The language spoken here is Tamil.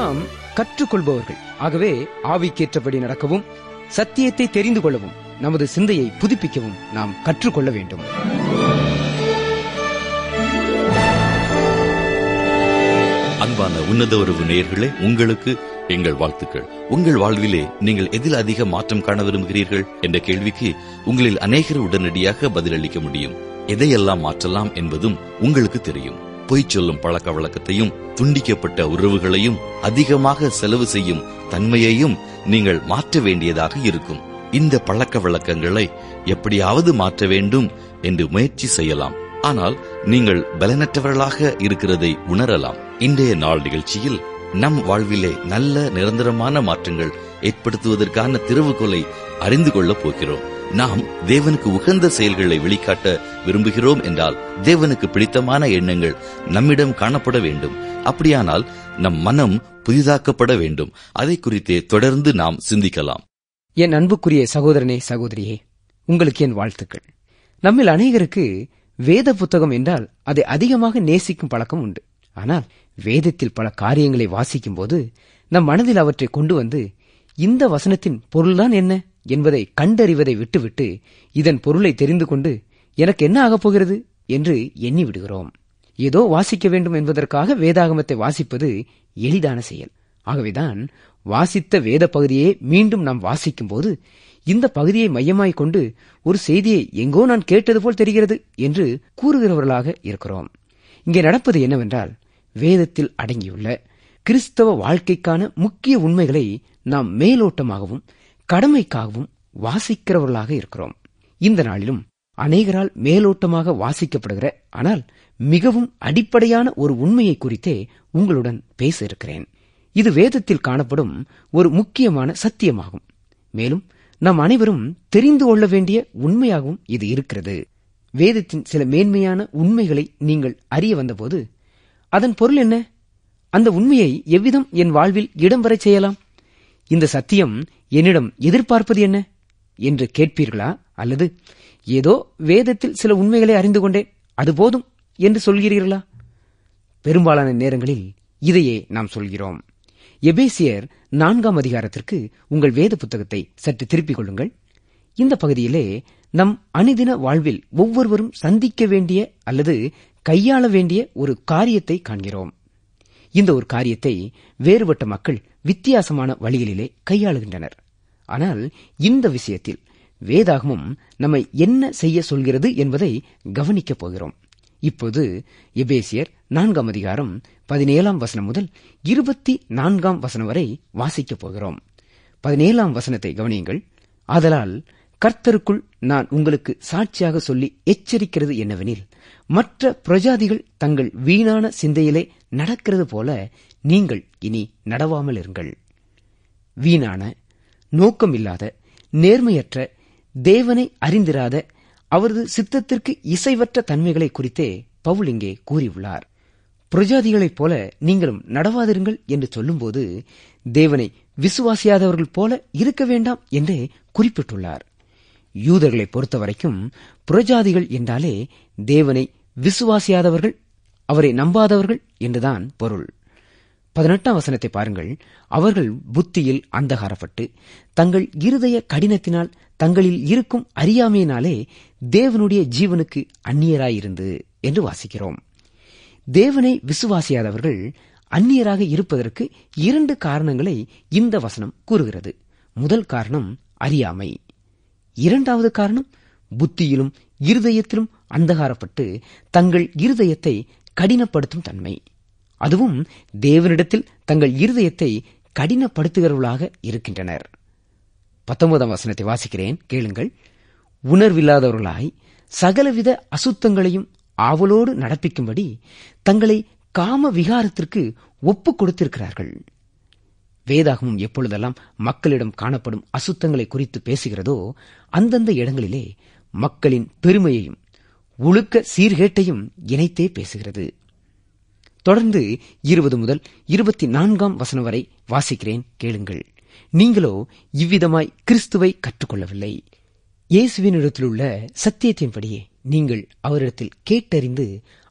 நாம் கற்றுக்கொள்பவர்கள் ஆகவே ஆவிக்கேற்றபடி நடக்கவும் சத்தியத்தை தெரிந்து கொள்ளவும் நமது சிந்தையை புதுப்பிக்கவும் நாம் கற்றுக்கொள்ள வேண்டும் அன்பான உன்னத உறவு நேயர்களே உங்களுக்கு எங்கள் வாழ்த்துக்கள் உங்கள் வாழ்விலே நீங்கள் எதில் அதிக மாற்றம் காண விரும்புகிறீர்கள் என்ற கேள்விக்கு உங்களில் அநேகர் உடனடியாக பதிலளிக்க முடியும் எதையெல்லாம் மாற்றலாம் என்பதும் உங்களுக்கு தெரியும் பொய் சொல்லும் பழக்க வழக்கத்தையும் துண்டிக்கப்பட்ட உறவுகளையும் அதிகமாக செலவு செய்யும் தன்மையையும் நீங்கள் மாற்ற வேண்டியதாக இருக்கும் இந்த பழக்க வழக்கங்களை எப்படியாவது மாற்ற வேண்டும் என்று முயற்சி செய்யலாம் ஆனால் நீங்கள் பலனற்றவர்களாக இருக்கிறதை உணரலாம் இன்றைய நாள் நிகழ்ச்சியில் நம் வாழ்விலே நல்ல நிரந்தரமான மாற்றங்கள் ஏற்படுத்துவதற்கான திறவுகோலை அறிந்து கொள்ளப் போகிறோம் நாம் தேவனுக்கு உகந்த செயல்களை வெளிக்காட்ட விரும்புகிறோம் என்றால் தேவனுக்கு பிடித்தமான எண்ணங்கள் நம்மிடம் காணப்பட வேண்டும் அப்படியானால் நம் மனம் புதிதாக்கப்பட வேண்டும் அதை குறித்தே தொடர்ந்து நாம் சிந்திக்கலாம் என் அன்புக்குரிய சகோதரனே சகோதரியே உங்களுக்கு என் வாழ்த்துக்கள் நம்மில் அநேகருக்கு வேத புத்தகம் என்றால் அதை அதிகமாக நேசிக்கும் பழக்கம் உண்டு ஆனால் வேதத்தில் பல காரியங்களை வாசிக்கும் போது நம் மனதில் அவற்றை கொண்டு வந்து இந்த வசனத்தின் பொருள்தான் என்ன என்பதை கண்டறிவதை விட்டுவிட்டு இதன் பொருளை தெரிந்து கொண்டு எனக்கு என்ன ஆகப் போகிறது என்று எண்ணி விடுகிறோம் ஏதோ வாசிக்க வேண்டும் என்பதற்காக வேதாகமத்தை வாசிப்பது எளிதான செயல் ஆகவேதான் வாசித்த வேத பகுதியை மீண்டும் நாம் வாசிக்கும் போது இந்த பகுதியை மையமாய்க் கொண்டு ஒரு செய்தியை எங்கோ நான் கேட்டது போல் தெரிகிறது என்று கூறுகிறவர்களாக இருக்கிறோம் இங்கே நடப்பது என்னவென்றால் வேதத்தில் அடங்கியுள்ள கிறிஸ்தவ வாழ்க்கைக்கான முக்கிய உண்மைகளை நாம் மேலோட்டமாகவும் கடமைக்காகவும் வாசிக்கிறவர்களாக இருக்கிறோம் இந்த நாளிலும் அநேகரால் மேலோட்டமாக வாசிக்கப்படுகிற ஆனால் மிகவும் அடிப்படையான ஒரு உண்மையை குறித்தே உங்களுடன் பேச இருக்கிறேன் இது வேதத்தில் காணப்படும் ஒரு முக்கியமான சத்தியமாகும் மேலும் நாம் அனைவரும் தெரிந்து கொள்ள வேண்டிய உண்மையாகவும் இது இருக்கிறது வேதத்தின் சில மேன்மையான உண்மைகளை நீங்கள் அறிய வந்தபோது அதன் பொருள் என்ன அந்த உண்மையை எவ்விதம் என் வாழ்வில் இடம்பெறச் செய்யலாம் இந்த சத்தியம் என்னிடம் எதிர்பார்ப்பது என்ன என்று கேட்பீர்களா அல்லது ஏதோ வேதத்தில் சில உண்மைகளை அறிந்து கொண்டேன் அது போதும் என்று சொல்கிறீர்களா பெரும்பாலான நேரங்களில் இதையே நாம் சொல்கிறோம் எபேசியர் நான்காம் அதிகாரத்திற்கு உங்கள் வேத புத்தகத்தை சற்று திருப்பிக் கொள்ளுங்கள் இந்த பகுதியிலே நம் அனுதின வாழ்வில் ஒவ்வொருவரும் சந்திக்க வேண்டிய அல்லது கையாள வேண்டிய ஒரு காரியத்தை காண்கிறோம் இந்த ஒரு காரியத்தை வேறுபட்ட மக்கள் வித்தியாசமான வழிகளிலே கையாளுகின்றனர் ஆனால் இந்த விஷயத்தில் வேதாகமும் நம்மை என்ன செய்ய சொல்கிறது என்பதை கவனிக்கப் போகிறோம் இப்போது எபேசியர் நான்காம் அதிகாரம் பதினேழாம் வசனம் முதல் இருபத்தி நான்காம் வசனம் வரை வாசிக்கப் போகிறோம் பதினேழாம் வசனத்தை கவனியுங்கள் ஆதலால் கர்த்தருக்குள் நான் உங்களுக்கு சாட்சியாக சொல்லி எச்சரிக்கிறது என்னவெனில் மற்ற பிரஜாதிகள் தங்கள் வீணான சிந்தையிலே நடக்கிறது போல நீங்கள் இனி நடவாமல் இருங்கள் வீணான நோக்கமில்லாத நேர்மையற்ற தேவனை அறிந்திராத அவரது சித்தத்திற்கு இசைவற்ற தன்மைகளை குறித்தே பவுல் இங்கே கூறியுள்ளார் பிரஜாதிகளைப் போல நீங்களும் நடவாதிருங்கள் என்று சொல்லும்போது தேவனை விசுவாசியாதவர்கள் போல இருக்க வேண்டாம் என்றே குறிப்பிட்டுள்ளார் யூதர்களை பொறுத்தவரைக்கும் புறஜாதிகள் என்றாலே தேவனை விசுவாசியாதவர்கள் அவரை நம்பாதவர்கள் என்றுதான் பொருள் பதினெட்டாம் வசனத்தை பாருங்கள் அவர்கள் புத்தியில் அந்தகாரப்பட்டு தங்கள் இருதய கடினத்தினால் தங்களில் இருக்கும் அறியாமையினாலே தேவனுடைய ஜீவனுக்கு அந்நியராயிருந்து என்று வாசிக்கிறோம் தேவனை விசுவாசியாதவர்கள் அந்நியராக இருப்பதற்கு இரண்டு காரணங்களை இந்த வசனம் கூறுகிறது முதல் காரணம் அறியாமை இரண்டாவது காரணம் புத்தியிலும் இருதயத்திலும் அந்தகாரப்பட்டு தங்கள் இருதயத்தை கடினப்படுத்தும் தன்மை அதுவும் தேவனிடத்தில் தங்கள் இருதயத்தை கடினப்படுத்துகிறவர்களாக இருக்கின்றனர் பத்தொன்பதாம் வசனத்தை வாசிக்கிறேன் கேளுங்கள் உணர்வில்லாதவர்களாய் சகலவித அசுத்தங்களையும் ஆவலோடு நடப்பிக்கும்படி தங்களை காம விகாரத்திற்கு ஒப்புக் கொடுத்திருக்கிறார்கள் வேதாகமும் எப்பொழுதெல்லாம் மக்களிடம் காணப்படும் அசுத்தங்களை குறித்து பேசுகிறதோ அந்தந்த இடங்களிலே மக்களின் பெருமையையும் ஒழுக்க சீர்கேட்டையும் இணைத்தே பேசுகிறது தொடர்ந்து இருபது முதல் இருபத்தி நான்காம் வசனம் வரை வாசிக்கிறேன் கேளுங்கள் நீங்களோ இவ்விதமாய் கிறிஸ்துவை கற்றுக்கொள்ளவில்லை இயேசுவினிடத்தில் உள்ள சத்தியத்தின்படியே நீங்கள் அவரிடத்தில் கேட்டறிந்து